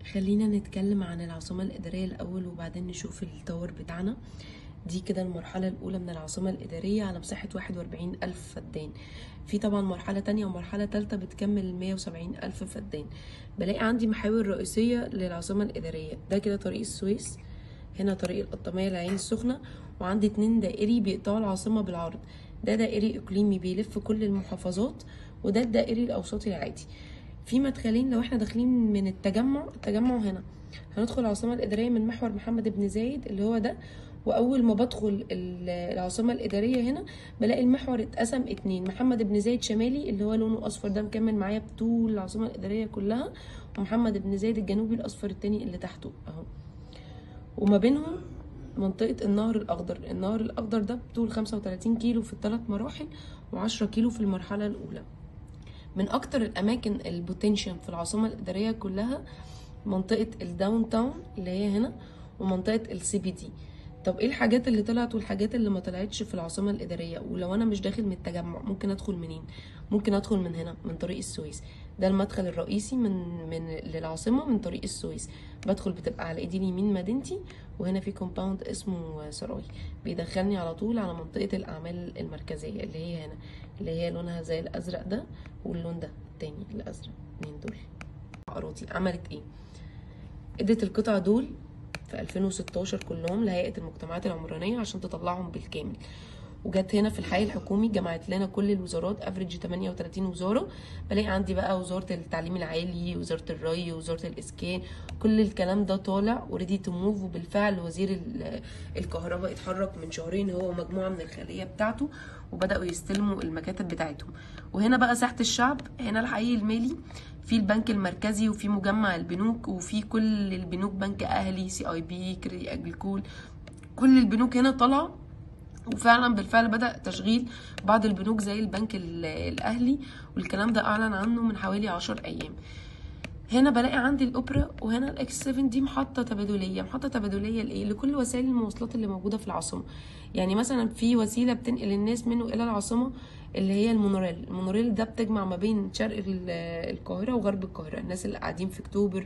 خلينا نتكلم عن العاصمة الإدارية الأول وبعدين نشوف التور بتاعنا دي كده المرحلة الأولى من العاصمة الإدارية على مساحة واحد وأربعين ألف فدان في طبعا مرحلة تانية ومرحلة تالتة بتكمل مية وسبعين ألف فدان بلاقي عندي محاور رئيسية للعاصمة الإدارية ده كده طريق السويس هنا طريق القطامية العين السخنة وعندي اتنين دائري بيقطعوا العاصمة بالعرض ده دائري إقليمي بيلف كل المحافظات وده الدائري الأوسطي العادي في مدخلين لو احنا داخلين من التجمع التجمع هنا هندخل العاصمة الإدارية من محور محمد بن زايد اللي هو ده وأول ما بدخل ال- العاصمة الإدارية هنا بلاقي المحور اتقسم اتنين محمد بن زايد شمالي اللي هو لونه أصفر ده مكمل معايا بطول العاصمة الإدارية كلها ومحمد بن زايد الجنوبي الأصفر التاني اللي تحته أهو وما بينهم منطقة النهر الأخضر النهر الأخضر ده بطول 35 كيلو في الثلاث مراحل و10 كيلو في المرحلة الأولى من اكتر الاماكن البوتنشال في العاصمه الاداريه كلها منطقه الداون تاون اللي هي هنا ومنطقه السي بي دي طب ايه الحاجات اللي طلعت والحاجات اللي ما طلعتش في العاصمه الاداريه ولو انا مش داخل من التجمع ممكن ادخل منين ممكن ادخل من هنا من طريق السويس ده المدخل الرئيسي من من للعاصمه من طريق السويس بدخل بتبقى على ايدي اليمين مدينتي وهنا في كومباوند اسمه سراي بيدخلني على طول على منطقه الاعمال المركزيه اللي هي هنا اللي هي لونها زي الازرق ده واللون ده التاني الازرق مين دول اراضي عملت ايه ادت القطع دول في 2016 كلهم لهيئه المجتمعات العمرانيه عشان تطلعهم بالكامل وجت هنا في الحي الحكومي جمعت لنا كل الوزارات افريج 38 وزاره بلاقي عندي بقى وزاره التعليم العالي وزاره الري وزاره الاسكان كل الكلام ده طالع وريدي تو موف وبالفعل وزير ال- الكهرباء اتحرك من شهرين هو ومجموعه من الخليه بتاعته وبداوا يستلموا المكاتب بتاعتهم وهنا بقى ساحه الشعب هنا الحي المالي في البنك المركزي وفي مجمع البنوك وفي كل البنوك بنك اهلي سي اي بي كري اجريكول كل البنوك هنا طالعه وفعلا بالفعل بدا تشغيل بعض البنوك زي البنك ال- الاهلي والكلام ده اعلن عنه من حوالي عشر ايام هنا بلاقي عندي الاوبرا وهنا الاكس 7 دي محطه تبادليه محطه تبادليه لايه لكل وسائل المواصلات اللي موجوده في العاصمه يعني مثلا في وسيله بتنقل الناس منه الى العاصمه اللي هي المونوريل المونوريل ده بتجمع ما بين شرق ال- القاهره وغرب القاهره الناس اللي قاعدين في اكتوبر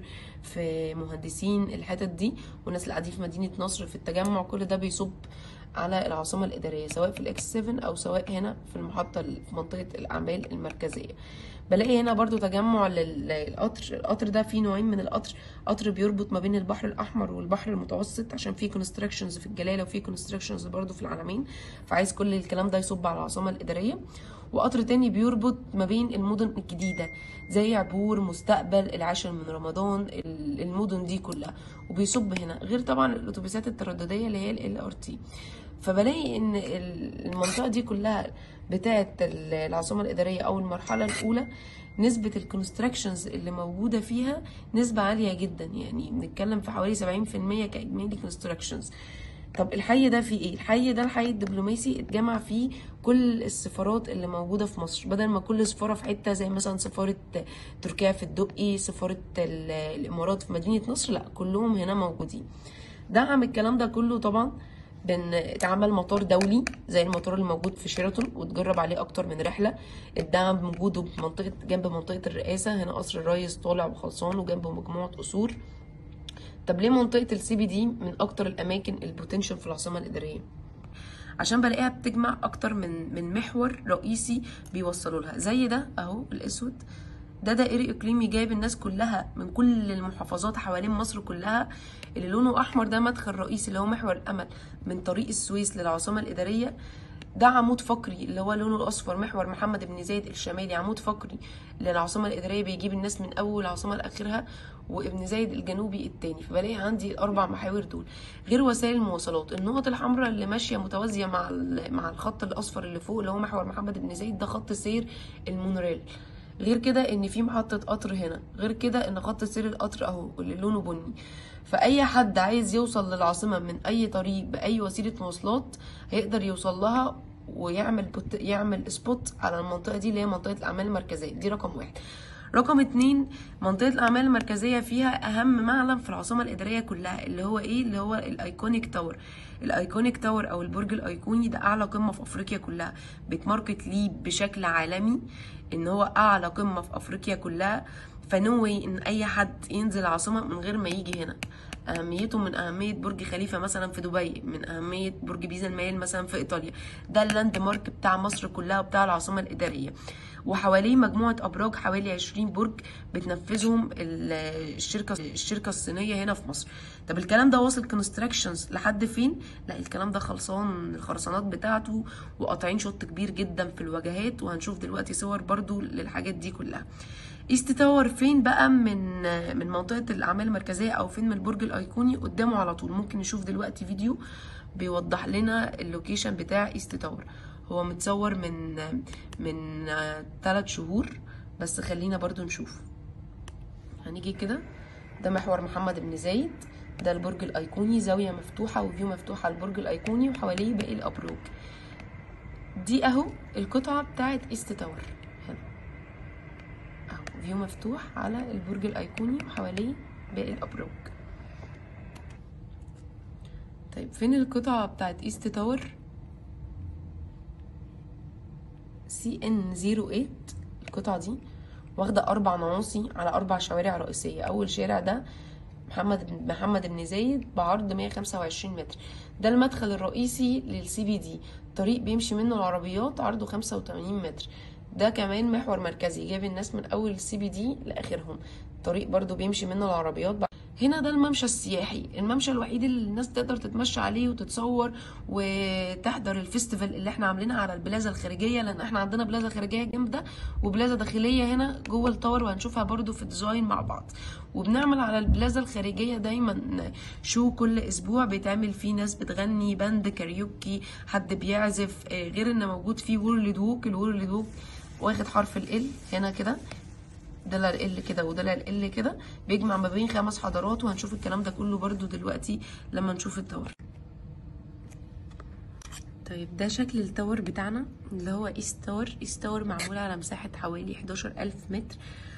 في مهندسين الحتت دي والناس اللي قاعدين في مدينه نصر في التجمع كل ده بيصب على العاصمه الاداريه سواء في الاكس 7 او سواء هنا في المحطه ال- في منطقه الاعمال المركزيه بلاقي هنا برضو تجمع لل- للقطر القطر ده فيه نوعين من القطر قطر بيربط ما بين البحر الاحمر والبحر المتوسط عشان فيه كونستراكشنز في الجلاله وفيه كونستراكشنز برضو في العلمين فعايز كل الكلام ده يصب على العاصمه الاداريه وقطر تاني بيربط ما بين المدن الجديده زي عبور مستقبل العاشر من رمضان ال- المدن دي كلها وبيصب هنا غير طبعا الاتوبيسات التردديه اللي هي ال ار تي فبلاقي ان ال- المنطقه دي كلها بتاعه ال- العاصمه الاداريه او المرحله الاولى نسبة الكونستراكشنز اللي موجودة فيها نسبة عالية جدا يعني بنتكلم في حوالي 70% كإجمالي كونستراكشنز طب الحي ده فيه ايه؟ الحي ده الحي الدبلوماسي اتجمع فيه كل السفارات اللي موجودة في مصر بدل ما كل سفارة في حتة زي مثلا سفارة تركيا في الدقي سفارة ال- الإمارات في مدينة نصر لا كلهم هنا موجودين دعم الكلام ده كله طبعا بان اتعمل مطار دولي زي المطار اللي موجود في شيراتون واتجرب عليه اكتر من رحله الدعم بوجوده بمنطقه جنب منطقه الرئاسه هنا قصر الريس طالع وخلصان وجنبه مجموعه قصور طب ليه منطقه السي بي دي من اكتر الاماكن البوتنشال في العاصمه الاداريه عشان بلاقيها بتجمع اكتر من من محور رئيسي بيوصلوا لها زي ده اهو الاسود ده دائري اقليمي جايب الناس كلها من كل المحافظات حوالين مصر كلها اللي لونه احمر ده مدخل رئيسي اللي هو محور الامل من طريق السويس للعاصمه الاداريه ده عمود فقري اللي هو لونه الاصفر محور محمد بن زايد الشمالي عمود فقري للعاصمه الاداريه بيجيب الناس من اول العاصمه لاخرها وابن زايد الجنوبي التاني فبلاقي عندي الاربع محاور دول غير وسائل المواصلات النقط الحمراء اللي ماشيه متوازيه مع ال- مع الخط الاصفر اللي فوق اللي هو محور محمد بن زايد ده خط سير المونوريل غير كده ان في محطه قطر هنا غير كده ان خط سير القطر اهو اللي لونه بني فاي حد عايز يوصل للعاصمه من اي طريق باي وسيله مواصلات هيقدر يوصل لها ويعمل بوت... يعمل سبوت على المنطقه دي اللي هي منطقه الاعمال المركزيه دي رقم واحد رقم اتنين منطقة الأعمال المركزية فيها أهم معلم في العاصمة الإدارية كلها اللي هو إيه اللي هو الأيكونيك تاور الأيكونيك تاور أو البرج الأيقوني ده أعلى قمة في أفريقيا كلها بيتماركت ليه بشكل عالمي إن هو أعلى قمة في أفريقيا كلها فنو واي ان اي حد ينزل العاصمه من غير ما يجي هنا اهميته من اهميه برج خليفه مثلا في دبي من اهميه برج بيزا المائل مثلا في ايطاليا ده اللاند مارك بتاع مصر كلها وبتاع العاصمه الاداريه وحواليه مجموعه ابراج حوالي 20 برج بتنفذهم ال- الشركه الشركه الصينيه هنا في مصر طب الكلام ده واصل كونستراكشنز لحد فين لا الكلام ده خلصان الخرسانات بتاعته وقاطعين شوط كبير جدا في الواجهات وهنشوف دلوقتي صور برضو للحاجات دي كلها ايست تاور فين بقى من من منطقه الاعمال المركزيه او فين من البرج الايقوني قدامه على طول ممكن نشوف دلوقتي فيديو بيوضح لنا اللوكيشن بتاع ايست تاور هو متصور من من ثلاث شهور بس خلينا برضو نشوف هنيجي كده ده محور محمد بن زايد ده البرج الايقوني زاويه مفتوحه وفيو مفتوح على البرج الايقوني وحواليه باقي الابراج دي اهو القطعه بتاعت ايست تاور هنا اهو فيو مفتوح على البرج الايقوني وحواليه باقي الابراج طيب فين القطعه بتاعت ايست تاور سي ان 08 القطعه دي واخده اربع نواصي على اربع شوارع رئيسيه اول شارع ده محمد بن محمد بن زايد بعرض 125 متر ده المدخل الرئيسي للسي بي دي طريق بيمشي منه العربيات عرضه 85 متر ده كمان محور مركزي جايب الناس من اول السي بي دي لاخرهم طريق برضو بيمشي منه العربيات هنا ده الممشى السياحي الممشى الوحيد اللي الناس تقدر تتمشى عليه وتتصور وتحضر الفيستيفال اللي احنا عاملينها على البلازا الخارجيه لان احنا عندنا بلازا خارجيه جامده وبلازا داخليه هنا جوه التاور وهنشوفها برضو في الديزاين مع بعض وبنعمل على البلازا الخارجيه دايما شو كل اسبوع بيتعمل فيه ناس بتغني باند كاريوكي حد بيعزف آه، غير ان موجود فيه وورلد ووك الوورلد ووك واخد حرف ال هنا كده ده ال كده وده ال كده بيجمع ما بين خمس حضارات وهنشوف الكلام ده كله برضو دلوقتي لما نشوف التاور طيب ده شكل التاور بتاعنا اللي هو ايست تاور ايست تاور معمول على مساحة حوالي 11000 متر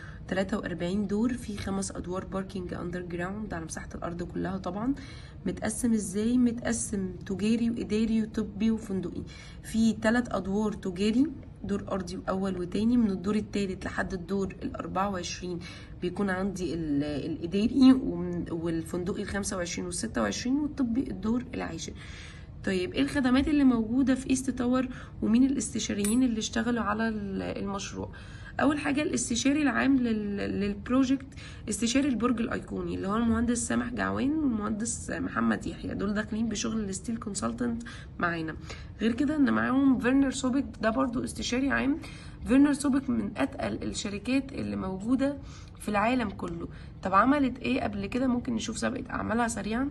43 دور في خمس ادوار باركينج اندر جراوند على مساحة الارض كلها طبعا متقسم ازاي متقسم تجاري واداري وطبي وفندقي في ثلاث ادوار تجاري دور ارضي واول وتاني من الدور الثالث لحد الدور ال 24 بيكون عندي ال- الاداري ومن- والفندقي ال 25 وال 26 والطبي الدور العاشر طيب ايه الخدمات اللي موجوده في ايست تاور ومين الاستشاريين اللي اشتغلوا على ال- المشروع اول حاجه الاستشاري العام لل- للبروجكت استشاري البرج الايقوني اللي هو المهندس سامح جعوان والمهندس محمد يحيى دول داخلين بشغل الستيل كونسلتنت معانا غير كده ان معاهم فيرنر سوبك ده برضو استشاري عام فيرنر سوبك من اتقل الشركات اللي موجوده في العالم كله طب عملت ايه قبل كده ممكن نشوف سابقه اعمالها سريعا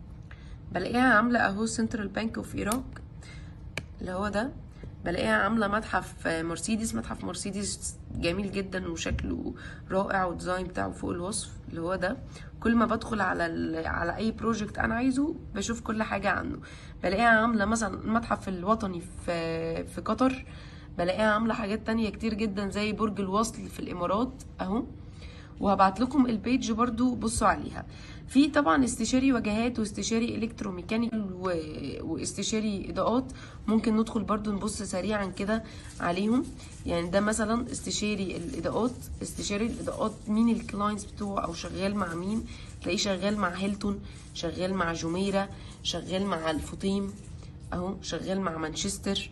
بلاقيها عامله اهو سنترال بانك اوف ايراك اللي هو ده بلاقيها عامله متحف مرسيدس متحف مرسيدس جميل جدا وشكله رائع والديزاين بتاعه فوق الوصف اللي هو ده كل ما بدخل على ال... على اي بروجكت انا عايزه بشوف كل حاجه عنه بلاقيها عامله مثلا المتحف الوطني في في قطر بلاقيها عامله حاجات تانية كتير جدا زي برج الوصل في الامارات اهو وهبعت لكم البيج برضو بصوا عليها في طبعا استشاري واجهات واستشاري الكتروميكانيكال و... واستشاري اضاءات ممكن ندخل برضو نبص سريعا كده عليهم يعني ده مثلا استشاري الاضاءات استشاري الاضاءات مين الكلاينتس بتوعه او شغال مع مين تلاقيه شغال مع هيلتون شغال مع جميرة شغال مع الفطيم اهو شغال مع مانشستر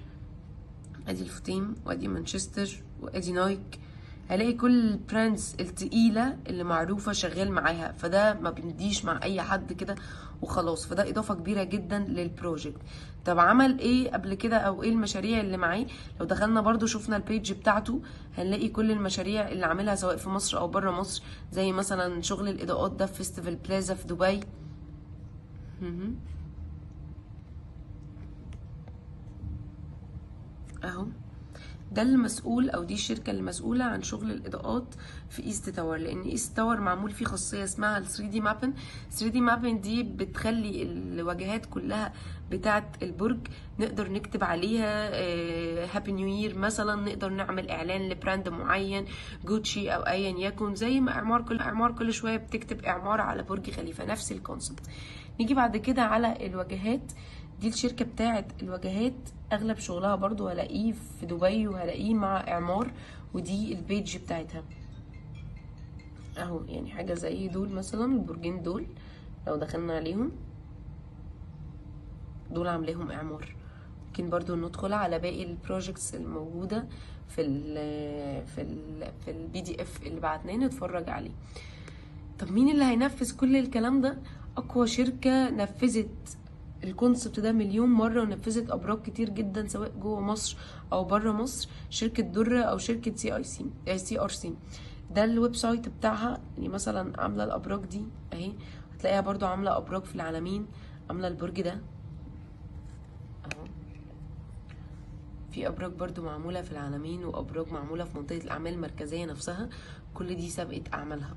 ادي الفطيم وادي مانشستر وادي نايك هلاقي كل البراندز التقيلة اللي معروفة شغال معاها فده ما بنديش مع اي حد كده وخلاص فده اضافة كبيرة جدا للبروجكت طب عمل ايه قبل كده او ايه المشاريع اللي معاه لو دخلنا برضو شفنا البيج بتاعته هنلاقي كل المشاريع اللي عاملها سواء في مصر او بره مصر زي مثلا شغل الاضاءات ده في فيستيفال بلازا في دبي مهم. اهو ده المسؤول او دي الشركه المسؤوله عن شغل الاضاءات في ايست تاور لان ايست تاور معمول فيه خاصيه اسمها ال 3 دي مابن 3 دي مابن دي بتخلي الواجهات كلها بتاعه البرج نقدر نكتب عليها هابي نيو يير مثلا نقدر نعمل اعلان لبراند معين جوتشي او ايا يكن زي ما اعمار كل اعمار كل شويه بتكتب اعمار على برج خليفه نفس الكونسبت نيجي بعد كده على الواجهات دي الشركة بتاعت الواجهات اغلب شغلها برضو هلاقيه في دبي وهلاقيه مع اعمار ودي البيج بتاعتها اهو يعني حاجة زي دول مثلا البرجين دول لو دخلنا عليهم دول عاملاهم اعمار ممكن برضو ندخل على باقي البروجكتس الموجودة في ال في ال في البي دي اف اللي بعتناه نتفرج عليه طب مين اللي هينفذ كل الكلام ده اقوى شركة نفذت الكونسبت ده مليون مرة ونفذت ابراج كتير جدا سواء جوه مصر او بره مصر شركة درة او شركة سي اي سي سي ار سي ده الويب سايت بتاعها يعني مثلا عاملة الابراج دي اهي هتلاقيها برضو عاملة ابراج في العالمين عاملة البرج ده اهو في ابراج برضو معمولة في العالمين وابراج معمولة في منطقة الاعمال المركزية نفسها كل دي سابقة اعمالها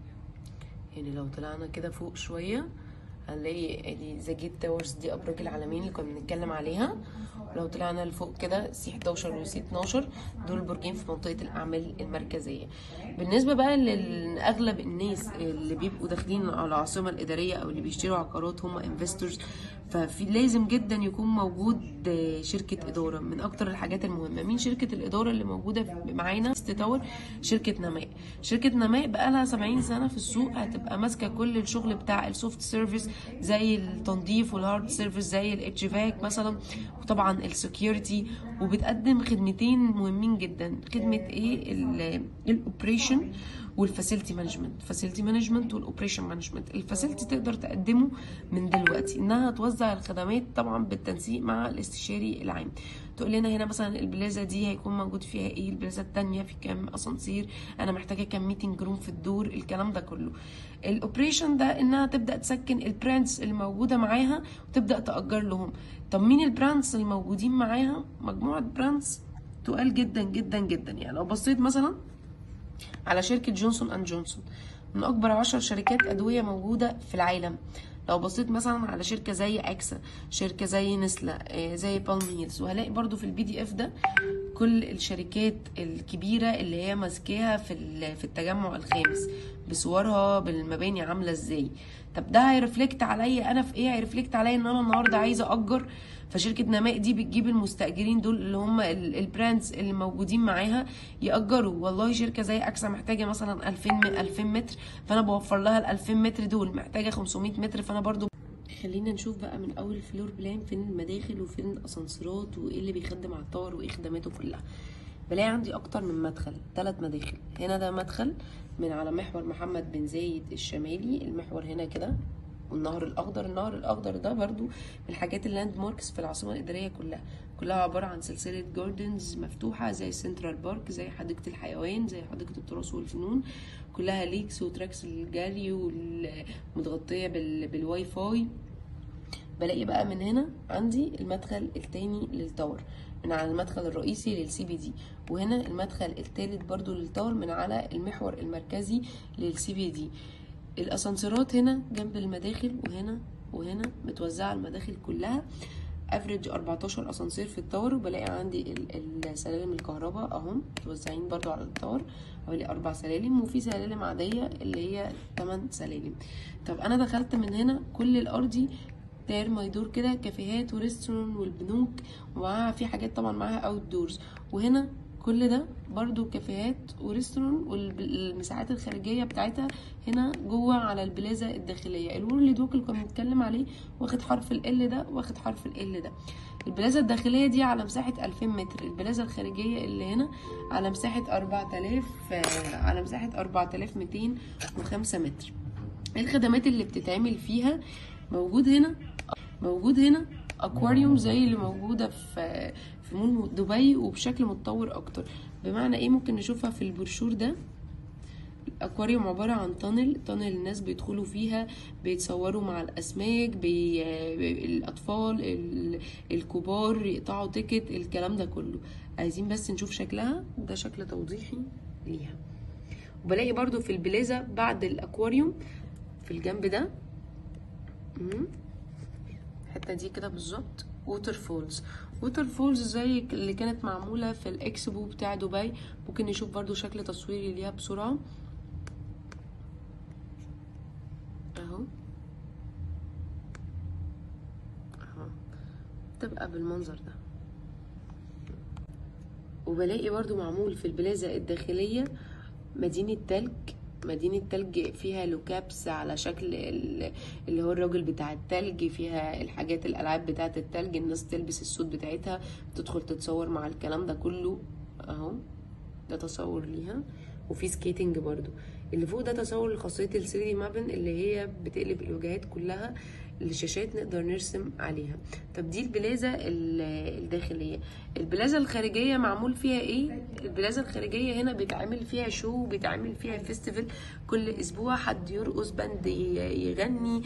يعني لو طلعنا كده فوق شوية هنلاقي ادي ذا جيت تاورز دي ابراج العالمين اللي كنا بنتكلم عليها ولو طلعنا لفوق كده سي 11 وسي 12 دول برجين في منطقه الاعمال المركزيه بالنسبه بقى لاغلب الناس اللي بيبقوا داخلين على العاصمه الاداريه او اللي بيشتروا عقارات هم انفستورز ففي لازم جدا يكون موجود شركه اداره من اكتر الحاجات المهمه مين شركه الاداره اللي موجوده معانا ست تاور شركه نماء شركه نماء بقى لها 70 سنه في السوق هتبقى ماسكه كل الشغل بتاع السوفت سيرفيس زي التنظيف والهارد سيرفيس زي الاتش فاك مثلا وطبعا السكيورتي وبتقدم خدمتين مهمين جدا خدمه ايه الاوبريشن والفاسيلتي مانجمنت فاسيلتي مانجمنت والاوبريشن مانجمنت الفاسيلتي تقدر تقدمه من دلوقتي انها توزع الخدمات طبعا بالتنسيق مع الاستشاري العام تقول لنا هنا مثلا البلازا دي هيكون موجود فيها ايه البلازا التانية في كام اسانسير انا محتاجه كام ميتنج روم في الدور الكلام ده كله الاوبريشن ده انها تبدا تسكن البراندز اللي موجوده معاها وتبدا تاجر لهم طب مين البراندز الموجودين معاها مجموعه براندز تقال جدا جدا جدا يعني لو بصيت مثلا على شركة جونسون اند جونسون من أكبر عشر شركات أدوية موجودة في العالم لو بصيت مثلا على شركة زي أكسا شركة زي نسلة زي بالميلز وهلاقي برضو في البي دي اف ده كل الشركات الكبيرة اللي هي ماسكاها في في التجمع الخامس بصورها بالمباني عاملة ازاي طب ده هيرفلكت عليا انا في ايه هيرفلكت عليا ان انا النهارده عايزه اجر فشركه نماء دي بتجيب المستاجرين دول اللي هم البراندز اللي موجودين معاها ياجروا والله شركه زي اكسا محتاجه مثلا 2000 2000 متر فانا بوفر لها ال 2000 متر دول محتاجه 500 متر فانا برضو خلينا نشوف بقى من اول الفلور بلان فين المداخل وفين الاسانسيرات وايه اللي بيخدم على الطور وايه خدماته كلها بلاقي عندي اكتر من مدخل ثلاث مداخل هنا ده مدخل من على محور محمد بن زايد الشمالي المحور هنا كده والنهر الاخضر النهر الاخضر ده برضو من الحاجات اللاند ماركس في العاصمه الاداريه كلها كلها عباره عن سلسله جاردنز مفتوحه زي سنترال بارك زي حديقه الحيوان زي حديقه التراث والفنون كلها ليكس وتراكس للجري ومتغطيه بالواي فاي بلاقي بقى من هنا عندي المدخل التاني للتاور من على المدخل الرئيسي للسي بي دي وهنا المدخل الثالث برضو للتاور من على المحور المركزي للسي بي دي الاسانسيرات هنا جنب المداخل وهنا وهنا متوزعه المداخل كلها افريج 14 اسانسير في التاور وبلاقي عندي السلالم الكهرباء اهم متوزعين برضو على التاور حوالي اربع سلالم وفي سلالم عاديه اللي هي 8 سلالم طب انا دخلت من هنا كل الارضي داير ما يدور كده كافيهات وريستوران والبنوك ومعاها في حاجات طبعا معاها اوت دورز وهنا كل ده برضو كافيهات وريستوران والمساحات الخارجيه بتاعتها هنا جوه على البلازا الداخليه الورلد دوك اللي كنا بنتكلم عليه واخد حرف ال ده واخد حرف ال ده البلازا الداخليه دي على مساحه 2000 متر البلازا الخارجيه اللي هنا على مساحه 4000 على مساحه 4205 متر الخدمات اللي بتتعمل فيها موجود هنا موجود هنا اكواريوم زي اللي موجوده في في مول دبي وبشكل متطور اكتر بمعنى ايه ممكن نشوفها في البروشور ده الاكواريوم عباره عن تانل تانل الناس بيدخلوا فيها بيتصوروا مع الاسماك بي... الاطفال ال... الكبار يقطعوا تيكت الكلام ده كله عايزين بس نشوف شكلها ده شكل توضيحي ليها وبلاقي برضو في البلازا بعد الاكواريوم في الجنب ده الحته دي كده بالظبط ووتر فولز ووتر فولز زي اللي كانت معموله في الاكسبو بتاع دبي ممكن نشوف برضو شكل تصويري ليها بسرعه اهو اهو تبقى بالمنظر ده وبلاقي برضو معمول في البلازا الداخليه مدينه تلج مدينة تلج فيها لوكابس على شكل ال- اللي هو الراجل بتاع التلج فيها الحاجات الألعاب بتاعة التلج الناس تلبس السوت بتاعتها تدخل تتصور مع الكلام ده كله اهو ده تصور ليها وفي سكيتنج برضو اللي فوق ده تصور لخاصية ال 3 دي مابن اللي هي بتقلب الوجهات كلها لشاشات نقدر نرسم عليها طب دي البلازة ال- الداخلية البلازة الخارجية معمول فيها ايه البلازة الخارجية هنا بيتعمل فيها شو بيتعمل فيها فيستيفال كل اسبوع حد يرقص بند ي- يغني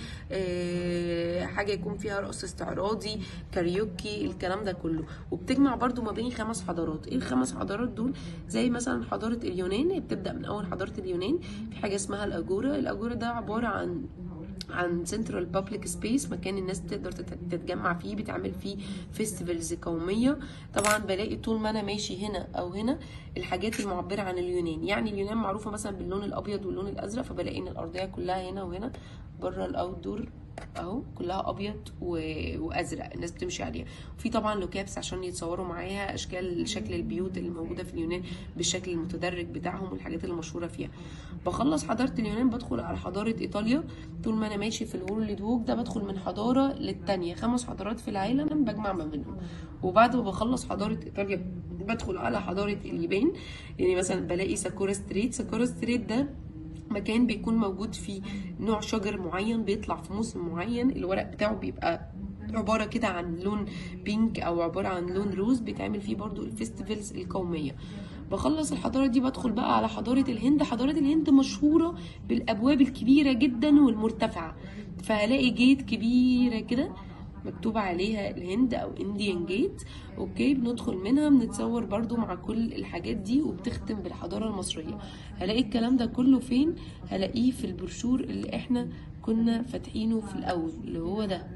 آه، حاجة يكون فيها رقص استعراضي كاريوكي الكلام ده كله وبتجمع برضو ما بين خمس حضارات ايه الخمس حضارات دول زي مثلا حضارة اليونان هي بتبدأ من اول حضارة اليونان في حاجة اسمها الاجورا الاجورا ده عبارة عن عن سنترال بابليك سبيس مكان الناس تقدر تت- تتجمع فيه بتعمل فيه فيستيفالز قوميه طبعا بلاقي طول ما انا ماشي هنا او هنا الحاجات المعبره عن اليونان يعني اليونان معروفه مثلا باللون الابيض واللون الازرق فبلاقي ان الارضيه كلها هنا وهنا بره الاوت دور اهو كلها ابيض و... وازرق الناس بتمشي عليها في طبعا لوكابس عشان يتصوروا معاها اشكال شكل البيوت اللي موجوده في اليونان بالشكل المتدرج بتاعهم والحاجات اللي مشهوره فيها بخلص حضاره اليونان بدخل على حضاره ايطاليا طول ما انا ماشي في الورلد ووك ده بدخل من حضاره للتانية خمس حضارات في العالم بجمع ما بينهم وبعد ما بخلص حضاره ايطاليا بدخل على حضاره اليابان يعني مثلا بلاقي ساكورا ستريت ساكورا ستريت ده مكان بيكون موجود فيه نوع شجر معين بيطلع في موسم معين الورق بتاعه بيبقى عبارة كده عن لون بينك أو عبارة عن لون روز بيتعمل فيه برضو الفيستيفالز القومية بخلص الحضارة دي بدخل بقى على حضارة الهند حضارة الهند مشهورة بالأبواب الكبيرة جدا والمرتفعة فهلاقي جيت كبيرة كده مكتوب عليها الهند او انديان جيت اوكي بندخل منها بنتصور برضو مع كل الحاجات دي وبتختم بالحضاره المصريه هلاقي الكلام ده كله فين هلاقيه في البروشور اللي احنا كنا فاتحينه في الاول اللي هو ده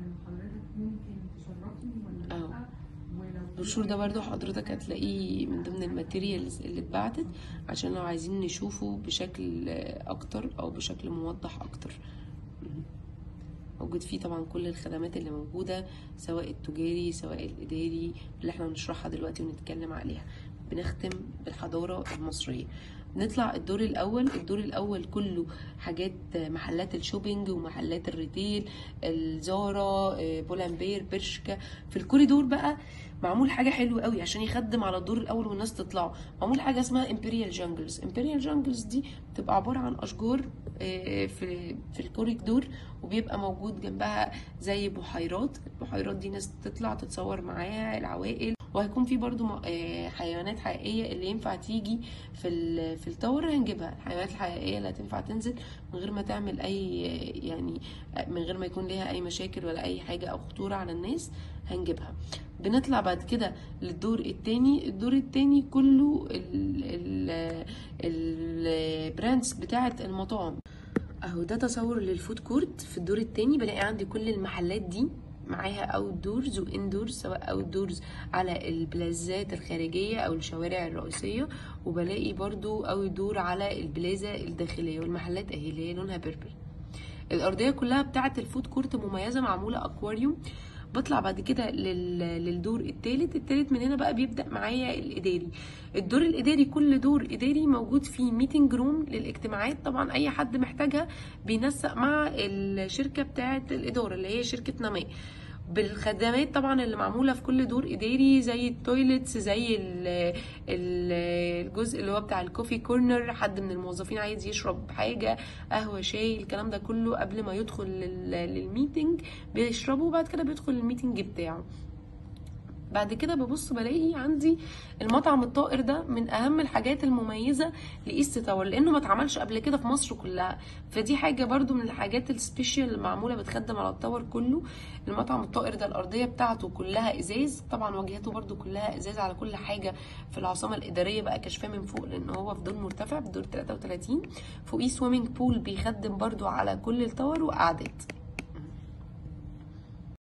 اهو البروشور ده برضو حضرتك هتلاقيه من ضمن الماتيريالز اللي اتبعتت عشان لو عايزين نشوفه بشكل اكتر او بشكل موضح اكتر موجود فيه طبعا كل الخدمات اللي موجودة سواء التجاري سواء الإداري اللي احنا هنشرحها دلوقتي ونتكلم عليها بنختم بالحضارة المصرية نطلع الدور الأول الدور الأول كله حاجات محلات الشوبينج ومحلات الريتيل الزارا بولامبير برشكا في الكوريدور بقى معمول حاجة حلوة قوي عشان يخدم على الدور الأول والناس تطلعوا معمول حاجة اسمها امبريال جانجلز امبريال جانجلز دي بتبقى عبارة عن أشجار آه، في في الكوريدور وبيبقى موجود جنبها زي بحيرات البحيرات دي ناس تطلع تتصور معاها العوائل وهيكون في برضو م- آه، حيوانات حقيقية اللي ينفع تيجي في ال- في التور هنجيبها الحيوانات الحقيقية اللي هتنفع تنزل من غير ما تعمل أي آه، يعني آه، من غير ما يكون ليها أي مشاكل ولا أي حاجة أو خطورة على الناس هنجيبها بنطلع بعد كده للدور التاني الدور التاني كله البراندز بتاعة المطاعم اهو ده تصور للفود كورت في الدور التاني بلاقي عندي كل المحلات دي معاها اوت دورز واندورز سواء اوت دورز على البلازات الخارجيه او الشوارع الرئيسيه وبلاقي برضو اوت دور على البلازا الداخليه والمحلات اهي اللي هي لونها بيربل الارضيه كلها بتاعه الفود كورت مميزه معموله اكواريوم بطلع بعد كده لل... للدور التالت التالت من هنا بقى بيبدا معايا الاداري الدور الاداري كل دور اداري موجود فيه ميتنج روم للاجتماعات طبعا اي حد محتاجها بينسق مع الشركه بتاعه الاداره اللي هي شركه نماء بالخدمات طبعا اللي معموله في كل دور اداري زي التويلتس زي ال- ال- الجزء اللي هو بتاع الكوفي كورنر حد من الموظفين عايز يشرب حاجه قهوه شاي الكلام ده كله قبل ما يدخل لل- للميتنج بيشربه وبعد كده بيدخل الميتنج بتاعه بعد كده ببص بلاقي عندي المطعم الطائر ده من اهم الحاجات المميزه لايست تاور لانه ما اتعملش قبل كده في مصر كلها فدي حاجه برضو من الحاجات السبيشال اللي معموله بتخدم على التاور كله المطعم الطائر ده الارضيه بتاعته كلها ازاز طبعا واجهته برضو كلها ازاز على كل حاجه في العاصمه الاداريه بقى كشفاه من فوق لان هو في دور مرتفع في دور 33 فوقيه سويمنج بول بيخدم برضو على كل التاور وقعدات